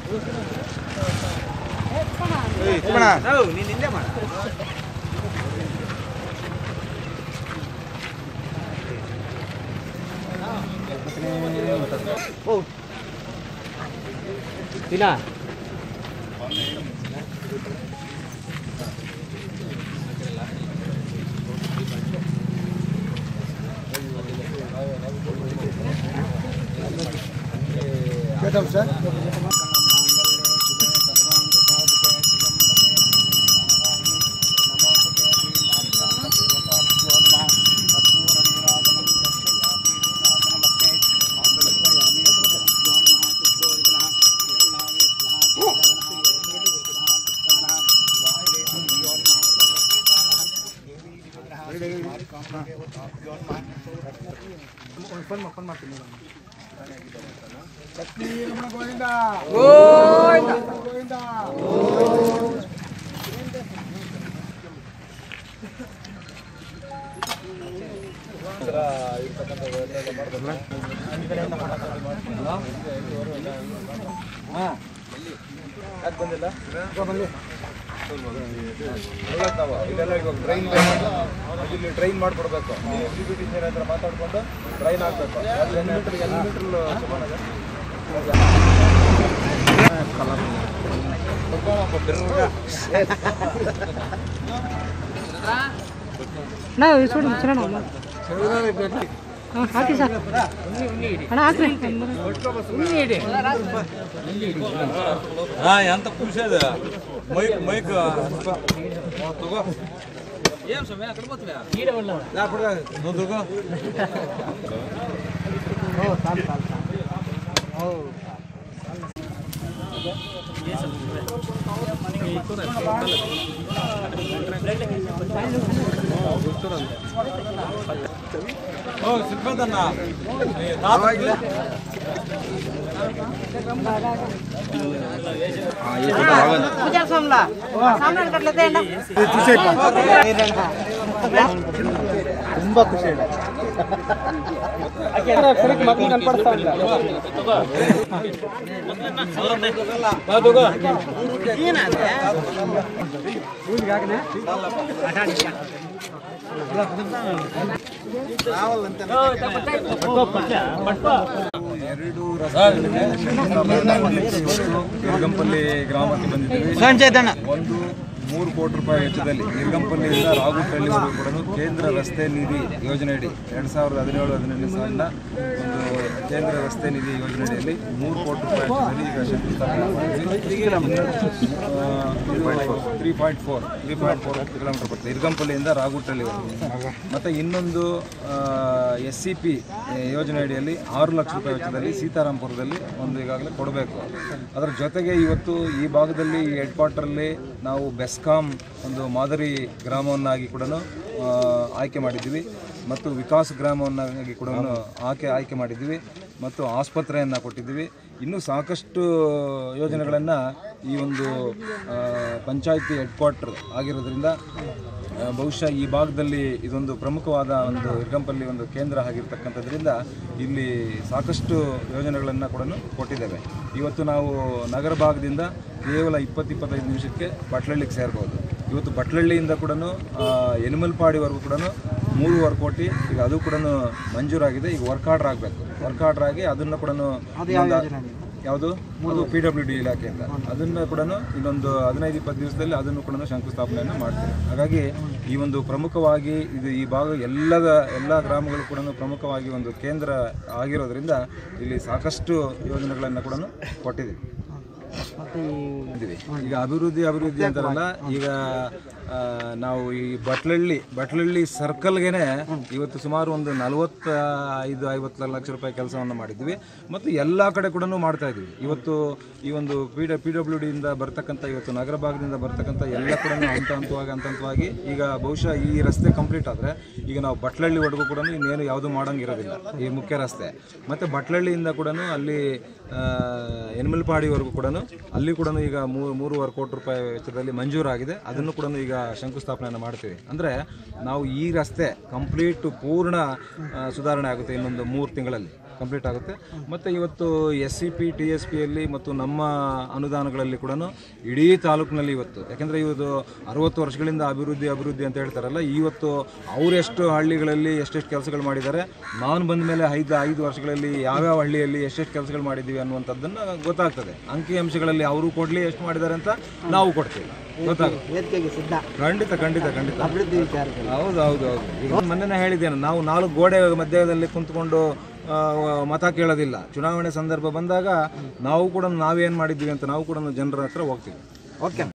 ನೀನು ಹಿಂದೆ ಮಾಡ ದಿನ ಇಲ್ಲಿ ಟ್ರೈನ್ ಮಾಡ್ಕೊಡ್ಬೇಕು ಎಕ್ಸಿಕ್ಯೂಟಿವ್ ಇಂಜಿನಿಯರ್ ಹತ್ರ ಮಾತಾಡ್ಕೊಂಡು ಟ್ರೈನ್ ಆಗ್ಬೇಕು ಮೀಟರ್ ಎಲ್ಲಿ ಮೀಟರ್ ಸುಮಾರಾಗ ನಾವು ಇಸ್ಕೊಂಡು ಸರಣ ಹಾಂ ಹಾಕಿ ಸರ್ ಅಣ್ಣ ಹಾಕ್ರಿ ಎಂತ ಖುಷಿ ಅದ ಮೈಕ್ ಮೈಕ್ ತಗೋ ಏನ್ ಸಮಯ ಕಡೆ ಬರ್ತೀವಿ ತಗೋ ಓ ಸಿಕ್ಕದನ್ನ ಪೂಜಾ ಸೋಮ್ಲಾ ಸಾಮಾನು ಕಟ್ಲತ್ತೆ ಅಣ್ಣ ತುಂಬಾ ಖುಷಿ ಇದೆ ಮಕ್ಕಳು ಕನ್ಪಡಿಸ್ತಾ ಎರಡು ರಸ್ತೆಗಳಿಗೆ ಇರ್ಗಂಪಲ್ಲಿ ಗ್ರಾಮಕ್ಕೆ ಬಂದಿದ್ದೀವಿ ಒಂದು ಮೂರು ಕೋಟಿ ರೂಪಾಯಿ ವೆಚ್ಚದಲ್ಲಿ ಇರ್ಗಂಪಲ್ಲಿಯಿಂದ ರಾಗುಟ್ಟಳ್ಳಿವರೆಗೂ ಕೂಡ ಕೇಂದ್ರ ರಸ್ತೆ ನಿಧಿ ಯೋಜನೆಯಡಿ ಎರಡು ಸಾವಿರದ ಹದಿನೇಳು ಹದಿನೆಂಟು ಸಾಲಿನ ಒಂದು ಕೇಂದ್ರ ರಸ್ತೆ ನಿಧಿ ಯೋಜನೆಯಡಿಯಲ್ಲಿ ಮೂರು ಕೋಟಿ ರೂಪಾಯಿ ವೆಚ್ಚದಲ್ಲಿ ಈಗ ಶಂಕುಸ್ಥಾಪನೆ three point four three point four kilometre ಬರ್ತದೆ ಇರ್ಗಂಪಲ್ಲಿಯಿಂದ ರಾಗುಟ್ಟಳ್ಳಿವರೆಗೂ ಮತ್ತು ಇನ್ನೊಂದು ಎಸ್ ಸಿ ಪಿ ಯೋಜನೆ ಅಡಿಯಲ್ಲಿ ಆರು ಲಕ್ಷ ರೂಪಾಯಿ ವೆಚ್ಚದಲ್ಲಿ ಸೀತಾರಾಂಪುರದಲ್ಲಿ ಒಂದು ಈಗಾಗಲೇ ಕೊಡಬೇಕು ಅದರ ಜೊತೆಗೆ ಇವತ್ತು ಈ ಭಾಗದಲ್ಲಿ ಈ ಹೆಡ್ ಕ್ವಾರ್ಟರಲ್ಲಿ ನಾವು ಬೆಸ್ಕಾಂ ಒಂದು ಮಾದರಿ ಗ್ರಾಮವನ್ನಾಗಿ ಕೂಡ ಆಯ್ಕೆ ಮಾಡಿದ್ದೀವಿ ಮತ್ತು ವಿಕಾಸ್ ಗ್ರಾಮವನ್ನಾಗಿ ಕೂಡ ಆಯ್ಕೆ ಆಯ್ಕೆ ಮಾಡಿದ್ದೀವಿ ಮತ್ತು ಆಸ್ಪತ್ರೆಯನ್ನು ಕೊಟ್ಟಿದ್ದೀವಿ ಇನ್ನೂ ಸಾಕಷ್ಟು ಯೋಜನೆಗಳನ್ನು ಈ ಒಂದು ಆ, ಪಂಚಾಯತಿ ಹೆಡ್ ಕ್ವಾರ್ಟರ್ ಆಗಿರೋದ್ರಿಂದ ಆ, ಬಹುಶಃ ಈ ಭಾಗದಲ್ಲಿ ಇದೊಂದು ಪ್ರಮುಖವಾದ ಒಂದು ಇರ್ಗಂಪಲ್ಲಿ ಒಂದು ಕೇಂದ್ರ ಆಗಿರ್ತಕ್ಕಂಥದ್ರಿಂದ ಇಲ್ಲಿ ಸಾಕಷ್ಟು ಯೋಜನೆಗಳನ್ನು ಕೂಡ ಕೊಟ್ಟಿದ್ದೇವೆ ಇವತ್ತು ನಾವು ನಗರ ಭಾಗದಿಂದ ಕೇವಲ ಇಪ್ಪತ್ತು ಇಪ್ಪತ್ತೈದು ನಿಮಿಷಕ್ಕೆ ಬಟ್ಲಳ್ಳಿಗೆ ಸೇರ್ಬೋದು ಇವತ್ತು ಬಟ್ಲಳ್ಳಿಯಿಂದ ಕೂಡ ಎನಿಮಲ್ಪಾಡಿವರೆಗೂ ಕೂಡ ಮೂರುವರೆ ಕೋಟಿ ಈಗ ಅದು ಕೂಡ ಮಂಜೂರಾಗಿದೆ ಈಗ ವರ್ಕ್ ಆರ್ಡರ್ ಆಗಬೇಕು ವರ್ಕ್ ಆರ್ಡರ್ ಆಗಿ ಅದನ್ನು ಕೂಡ ಯಾವುದು ಅದು ಪಿ ಡಬ್ಲ್ಯೂ ಡಿ ಇಲಾಖೆಯಿಂದ ಅದನ್ನು ಕೂಡ ಇನ್ನೊಂದು ಹದಿನೈದು ಇಪ್ಪತ್ತು ದಿವಸದಲ್ಲಿ ಅದನ್ನು ಕೂಡ ಶಂಕುಸ್ಥಾಪನೆಯನ್ನು ಮಾಡ್ತೀವಿ ಹಾಗಾಗಿ ಈ ಒಂದು ಪ್ರಮುಖವಾಗಿ ಇದು ಈ ಭಾಗ ಎಲ್ಲದ ಎಲ್ಲ ಗ್ರಾಮಗಳು ಕೂಡ ಪ್ರಮುಖವಾಗಿ ಒಂದು ಕೇಂದ್ರ ಆಗಿರೋದ್ರಿಂದ ಇಲ್ಲಿ ಸಾಕಷ್ಟು ಯೋಜನೆಗಳನ್ನು ಕೂಡ ಕೊಟ್ಟಿದ್ದೀವಿ ಇದ್ದೀವಿ. ಈಗ ಅಭಿವೃದ್ಧಿ ಅಭಿವೃದ್ಧಿ ಅಂತಾರಲ್ಲ ಈಗ ಆ, ನಾವು ಈ ಬಟ್ಲಳ್ಳಿ ಬಟ್ಲಳ್ಳಿ ಸರ್ಕಲ್ಗೆನೆ ಇವತ್ತು ಸುಮಾರು ಒಂದು ನಲವತ್ತ ಐದು ಐವತ್ತು ಲಕ್ಷ ರೂಪಾಯಿ ಕೆಲಸವನ್ನು ಮಾಡಿದ್ವಿ ಮತ್ತು ಎಲ್ಲ ಕಡೆ ಕೂಡ ಮಾಡ್ತಾ ಇದ್ವಿ ಇವತ್ತು ಈ ಒಂದು ಪಿ ಡ ಪಿ ಡಬ್ಲ್ಯೂ ಡಿಯಿಂದ ಬರ್ತಕ್ಕಂಥ ಇವತ್ತು ನಗರ ಭಾಗದಿಂದ ಬರ್ತಕ್ಕಂಥ ಎಲ್ಲ ಕೂಡ ಹಂತ ಹಂತವಾಗಿ ಹಂತ ಹಂತವಾಗಿ ಈಗ ಬಹುಶಃ ಈ ರಸ್ತೆ ಕಂಪ್ಲೀಟ್ ಆದರೆ ಈಗ ನಾವು ಬಟ್ಲಳ್ಳಿವರೆಗೂ ಕೂಡ ಇನ್ನೇನು ಯಾವುದು ಮಾಡೋಂಗಿರೋದಿಲ್ಲ ಈ ಮುಖ್ಯ ರಸ್ತೆ ಮತ್ತು ಬಟ್ಲಳ್ಳಿಯಿಂದ ಕೂಡ ಅಲ್ಲಿ ಎನ್ಮಲ್ಪಾಡಿವರೆಗೂ ಕೂಡ ಅಲ್ಲಿ ಕೂಡ ಈಗ ಮೂರು ಮೂರುವರೆ ಕೋಟಿ ರೂಪಾಯಿ ವೆಚ್ಚದಲ್ಲಿ ಮಂಜೂರಾಗಿದೆ ಅದನ್ನು ಕೂಡ ಈಗ ಶಂಕುಸ್ಥಾಪನೆಯನ್ನು ಮಾಡ್ತೀವಿ ಅಂದರೆ ನಾವು ಈ ರಸ್ತೆ ಕಂಪ್ಲೀಟ್ ಪೂರ್ಣ ಆ, ಸುಧಾರಣೆ ಆಗುತ್ತೆ ಇನ್ನೊಂದು ಮೂರು ತಿಂಗಳಲ್ಲಿ ಕಂಪ್ಲೀಟ್ ಆಗುತ್ತೆ ಮತ್ತು ಇವತ್ತು S C P T S ಪಿಯಲ್ಲಿ ಮತ್ತು ನಮ್ಮ ಅನುದಾನಗಳಲ್ಲಿ ಕೂಡ ಇಡೀ ತಾಲೂಕಿನಲ್ಲಿ ಇವತ್ತು ಯಾಕೆಂದರೆ ಇವತ್ತು ಅರವತ್ತು ವರ್ಷಗಳಿಂದ ಅಭಿವೃದ್ಧಿ ಅಭಿವೃದ್ಧಿ ಅಂತ ಹೇಳ್ತಾರಲ್ಲ ಇವತ್ತು ಅವರೆಷ್ಟು ಹಳ್ಳಿಗಳಲ್ಲಿ ಎಷ್ಟೆಷ್ಟು ಕೆಲಸಗಳು ಮಾಡಿದ್ದಾರೆ ನಾನು ಬಂದ ಮೇಲೆ ಐದು ಐದು ವರ್ಷಗಳಲ್ಲಿ ಯಾವ್ಯಾವ ಹಳ್ಳಿಯಲ್ಲಿ ಎಷ್ಟೆಷ್ಟು ಕೆಲಸಗಳು ಮಾಡಿದ್ದೀವಿ ಅನ್ನುವಂಥದ್ದನ್ನು ಗೊತ್ತಾಗ್ತದೆ ಅಂಕಿಅಂಶಗಳಲ್ಲಿ ಅವರು ಕೊಡಲಿ ಎಷ್ಟು ಮಾಡಿದ್ದಾರೆ ಅಂತ ನಾವು ಕೊಡ್ತೀವಿ ಗೊತ್ತಾಗುತ್ತೆ ವೇದಿಕೆಗೆ ಸಿದ್ಧ ಖಂಡಿತ ಖಂಡಿತ ಖಂಡಿತ ಅಭಿವೃದ್ಧಿ ವಿಚಾರದಲ್ಲಿ ಹೌದು ಹೌದು ಹೌದು ಈಗ ಮೊನ್ನೆನೇ ಹೇಳಿದ್ದೇನೆ ನಾವು ನಾಲ್ಕು ಗೋಡೆ ಮಧ್ಯದಲ್ಲಿ ಕುಂತ್ಕೊಂಡು ಆ, ಮತ ಕೇಳೋದಿಲ್ಲ ಚುನಾವಣೆ ಸಂದರ್ಭ ಬಂದಾಗ ನಾವು ಕೂಡ ನಾವೇನು ಮಾಡಿದ್ದೀವಿ ಅಂತ ನಾವು ಕೂಡ ಜನರ ಹತ್ರ ಹೋಗ್ತೀವಿ ಓಕೆ